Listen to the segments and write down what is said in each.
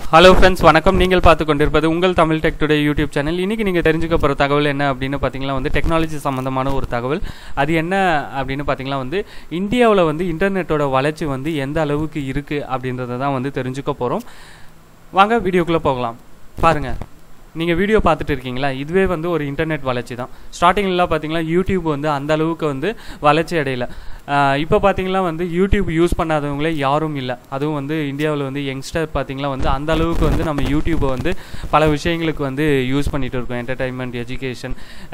hello friends வணக்கம் நீங்கள் பார்த்து கொண்டிருப்பது உங்கள் Tamil tech today YouTube channel இன்றைக்கி நீங்கள் தெரிஞ்சுக்க போகிற தகவல் என்ன அப்படின்னு பார்த்தீங்கன்னா வந்து டெக்னாலஜி சம்மந்தமான ஒரு தகவல் அது என்ன அப்படின்னு பார்த்தீங்கன்னா வந்து இந்தியாவில் வந்து இன்டர்நெட்டோட வளர்ச்சி வந்து எந்த அளவுக்கு இருக்குது அப்படின்றத தான் வந்து தெரிஞ்சுக்க போகிறோம் வாங்க வீடியோக்குள்ளே போகலாம் பாருங்கள் நீங்கள் வீடியோ பார்த்துட்டு இருக்கீங்களா இதுவே வந்து ஒரு இன்டர்நெட் வளர்ச்சி தான் ஸ்டார்டிங்லாம் பார்த்தீங்கன்னா யூடியூப் வந்து அந்த அளவுக்கு வந்து வளர்ச்சி அடையல இப்போ பார்த்தீங்கன்னா வந்து யூடியூப் யூஸ் பண்ணாதவங்களே யாரும் இல்லை அதுவும் வந்து இந்தியாவில் வந்து யங்ஸ்டர் பார்த்தீங்கன்னா வந்து அந்த அளவுக்கு வந்து நம்ம யூடியூப்பை வந்து பல விஷயங்களுக்கு வந்து யூஸ் பண்ணிட்டு இருக்கோம் என்டர்டைன்மெண்ட் எஜுகேஷன்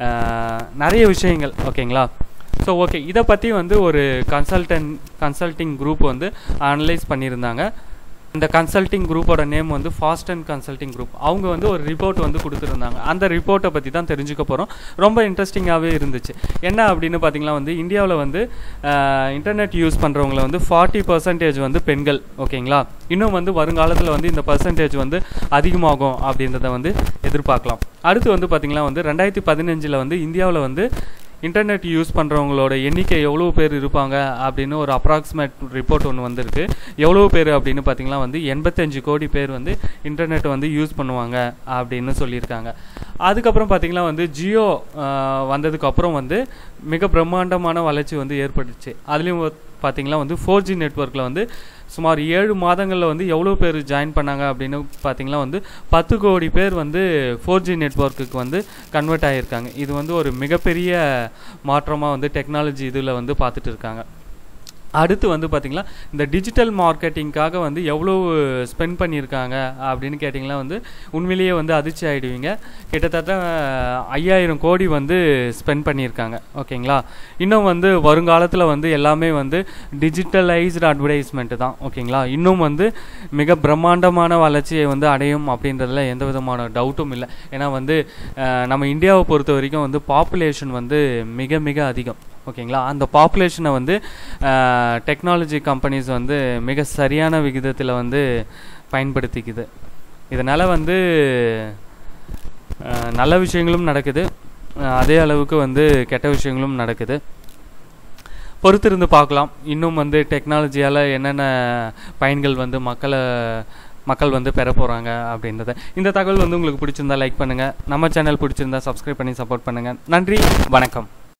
நிறைய விஷயங்கள் ஓகேங்களா ஸோ ஓகே இதை பற்றி வந்து ஒரு கன்சல்டன்ட் கன்சல்டிங் குரூப் வந்து அனலைஸ் பண்ணியிருந்தாங்க இந்த கன்சல்டிங் குரூப்போட நேம் வந்து ஃபாஸ்ட் அண்ட் கன்சல்டிங் குரூப் அவங்க வந்து ஒரு ரிப்போர்ட் வந்து கொடுத்துருந்தாங்க அந்த ரிப்போர்ட்டை பற்றி தான் தெரிஞ்சுக்க போகிறோம் ரொம்ப இன்ட்ரெஸ்டிங்காகவே இருந்துச்சு என்ன அப்படின்னு பார்த்தீங்கன்னா வந்து இந்தியாவில் வந்து இன்டர்நெட் யூஸ் பண்ணுறவங்கள வந்து ஃபார்ட்டி பர்சன்டேஜ் வந்து பெண்கள் ஓகேங்களா இன்னும் வந்து வருங்காலத்தில் வந்து இந்த பர்சன்டேஜ் வந்து அதிகமாகும் அப்படின்றத வந்து எதிர்பார்க்கலாம் அடுத்து வந்து பார்த்திங்கன்னா வந்து ரெண்டாயிரத்தி பதினஞ்சில் வந்து இந்தியாவில் வந்து இன்டர்நெட் யூஸ் பண்ணுறவங்களோட எண்ணிக்கை எவ்வளோ பேர் இருப்பாங்க அப்படின்னு ஒரு அப்ராக்சிமேட் ரிப்போர்ட் ஒன்று வந்திருக்கு எவ்வளோ பேர் அப்படின்னு பார்த்தீங்கன்னா வந்து எண்பத்தஞ்சு கோடி பேர் வந்து இன்டர்நெட் வந்து யூஸ் பண்ணுவாங்க அப்படின்னு சொல்லியிருக்காங்க அதுக்கப்புறம் பார்த்தீங்கன்னா வந்து ஜியோ வந்ததுக்கப்புறம் வந்து மிக பிரம்மாண்டமான வளர்ச்சி வந்து ஏற்பட்டுச்சு அதுலேயும் பார்த்தீங்கன்னா வந்து ஃபோர் ஜி நெட்ஒர்க்கில் வந்து சுமார் ஏழு மாதங்களில் வந்து எவ்வளோ பேர் ஜாயின் பண்ணாங்க அப்படின்னு பார்த்தீங்கன்னா வந்து பத்து கோடி பேர் வந்து ஃபோர் ஜி நெட்ஒர்க்குக்கு வந்து கன்வெர்ட் ஆகியிருக்காங்க இது வந்து ஒரு மிகப்பெரிய மாற்றமாக வந்து டெக்னாலஜி இதில் வந்து பார்த்துட்டு இருக்காங்க அடுத்து வந்து பார்த்திங்கன்னா இந்த டிஜிட்டல் மார்க்கெட்டிங்காக வந்து எவ்வளோ ஸ்பெண்ட் பண்ணியிருக்காங்க அப்படின்னு கேட்டிங்கன்னா வந்து உண்மையிலேயே வந்து அதிர்ச்சி ஆகிடுவீங்க கிட்டத்தட்ட ஐயாயிரம் கோடி வந்து ஸ்பெண்ட் பண்ணியிருக்காங்க ஓகேங்களா இன்னும் வந்து வருங்காலத்தில் வந்து எல்லாமே வந்து டிஜிட்டலைஸ்டு அட்வர்டைஸ்மெண்ட்டு தான் ஓகேங்களா இன்னும் வந்து மிக பிரம்மாண்டமான வளர்ச்சியை வந்து அடையும் அப்படின்றதுல எந்த விதமான டவுட்டும் இல்லை ஏன்னா வந்து நம்ம இந்தியாவை பொறுத்த வரைக்கும் வந்து பாப்புலேஷன் வந்து மிக மிக அதிகம் ஓகேங்களா அந்த பாப்புலேஷனை வந்து டெக்னாலஜி கம்பெனிஸ் வந்து மிக சரியான விகிதத்தில் வந்து பயன்படுத்திக்குது இதனால் வந்து நல்ல விஷயங்களும் நடக்குது அதே அளவுக்கு வந்து கெட்ட விஷயங்களும் நடக்குது பொறுத்திருந்து பார்க்கலாம் இன்னும் வந்து டெக்னாலஜியால் என்னென்ன பயன்கள் வந்து மக்களை மக்கள் வந்து பெற போகிறாங்க அப்படின்றத இந்த தகவல் வந்து உங்களுக்கு பிடிச்சிருந்தா லைக் பண்ணுங்கள் நம்ம சேனல் பிடிச்சிருந்தா சப்ஸ்கிரைப் பண்ணி சப்போர்ட் பண்ணுங்கள் நன்றி வணக்கம்